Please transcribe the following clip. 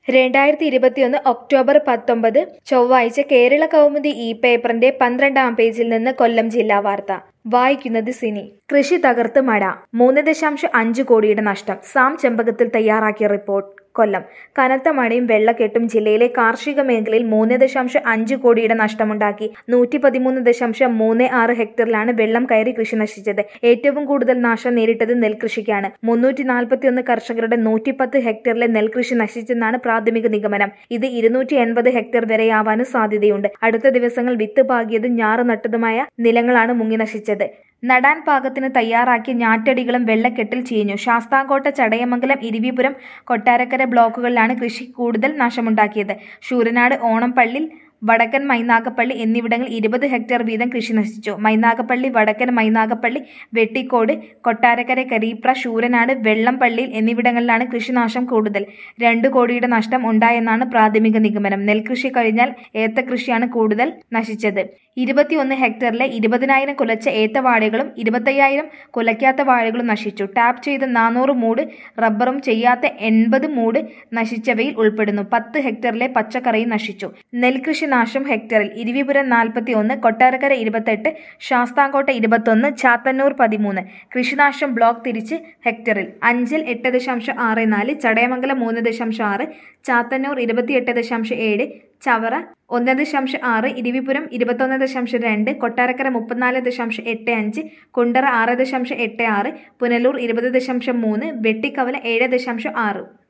രണ്ടായിരത്തി ഇരുപത്തിയൊന്ന് ഒക്ടോബർ പത്തൊമ്പത് ചൊവ്വാഴ്ച കേരള കൗമുദി ഇ പേപ്പറിന്റെ പന്ത്രണ്ടാം പേജിൽ നിന്ന് കൊല്ലം ജില്ലാ വാർത്ത വായിക്കുന്നത് സിനി കൃഷി തകർത്ത് മഴ മൂന്ന് ദശാംശം അഞ്ച് കോടിയുടെ നഷ്ടം സാം ചെമ്പകത്തിൽ തയ്യാറാക്കിയ റിപ്പോർട്ട് കൊല്ലം കനത്ത മഴയും വെള്ളക്കെട്ടും ജില്ലയിലെ കാർഷിക മേഖലയിൽ മൂന്ന് ദശാംശം അഞ്ച് കോടിയുടെ നഷ്ടമുണ്ടാക്കി നൂറ്റി പതിമൂന്ന് ദശാംശം മൂന്ന് ആറ് ഹെക്ടറിലാണ് വെള്ളം കയറി കൃഷി നശിച്ചത് ഏറ്റവും കൂടുതൽ നാശം നേരിട്ടത് നെൽകൃഷിക്കാണ് മുന്നൂറ്റി നാൽപ്പത്തിയൊന്ന് കർഷകരുടെ നൂറ്റിപ്പത്ത് ഹെക്ടറിലെ നെൽകൃഷി നശിച്ചെന്നാണ് പ്രാഥമിക നിഗമനം ഇത് ഇരുന്നൂറ്റി എൺപത് ഹെക്ടർ വരെയാവാനും സാധ്യതയുണ്ട് അടുത്ത ദിവസങ്ങൾ വിത്ത് പാകിയതും ഞാറ് നട്ടതുമായ നിലങ്ങളാണ് മുങ്ങി നശിച്ചത് നടാൻ പാകത്തിന് തയ്യാറാക്കിയ ഞാറ്റടികളും വെള്ളക്കെട്ടിൽ ചീഞ്ഞു ശാസ്താംകോട്ട ചടയമംഗലം ഇരിവിപുരം കൊട്ടാരക്കര ബ്ലോക്കുകളിലാണ് കൃഷി കൂടുതൽ നാശമുണ്ടാക്കിയത് ശൂരനാട് ഓണംപള്ളിൽ വടക്കൻ മൈനാഗപ്പള്ളി എന്നിവിടങ്ങളിൽ ഇരുപത് ഹെക്ടർ വീതം കൃഷി നശിച്ചു മൈനാഗപ്പള്ളി വടക്കൻ മൈനാഗപ്പള്ളി വെട്ടിക്കോട് കൊട്ടാരക്കര കരീപ്ര ശൂരനാട് വെള്ളംപള്ളിയിൽ എന്നിവിടങ്ങളിലാണ് കൃഷിനാശം കൂടുതൽ രണ്ടു കോടിയുടെ നഷ്ടം ഉണ്ടായെന്നാണ് പ്രാഥമിക നിഗമനം നെൽകൃഷി കഴിഞ്ഞാൽ ഏത്തകൃഷിയാണ് കൂടുതൽ നശിച്ചത് ഇരുപത്തിയൊന്ന് ഹെക്ടറിലെ ഇരുപതിനായിരം കുലച്ച ഏത്തവാഴകളും ഇരുപത്തയ്യായിരം കുലയ്ക്കാത്ത വാഴകളും നശിച്ചു ടാപ്പ് ചെയ്ത നാനൂറ് മൂട് റബ്ബറും ചെയ്യാത്ത എൺപത് മൂട് നശിച്ചവയിൽ ഉൾപ്പെടുന്നു പത്ത് ഹെക്ടറിലെ പച്ചക്കറിയും നശിച്ചു നെൽകൃഷി നാശം ഹെക്ടറിൽ ഇരിവിപുരം നാൽപ്പത്തി ഒന്ന് കൊട്ടാരക്കര ഇരുപത്തെട്ട് ശാസ്താംകോട്ട ഇരുപത്തൊന്ന് ചാത്തന്നൂർ പതിമൂന്ന് കൃഷിനാശം ബ്ലോക്ക് തിരിച്ച് ഹെക്ടറിൽ അഞ്ചൽ എട്ട് ദശാംശം ആറ് നാല് ചടയമംഗലം മൂന്ന് ദശാംശം ആറ് ചാത്തന്നൂർ ഇരുപത്തിയെട്ട് ദശാംശം ഏഴ് ചവറ ഒന്ന് ദശാംശം ആറ് ഇരിവിപുരം ഇരുപത്തൊന്ന് ദശാംശം രണ്ട് കൊട്ടാരക്കര മുപ്പത്തിനാല് ദശാംശം എട്ട് അഞ്ച് കുണ്ടറ ആറ് ദശാംശം എട്ട് ആറ് പുനലൂർ ഇരുപത് ദശാംശം മൂന്ന് വെട്ടിക്കവല ഏഴ് ദശാംശം ആറ്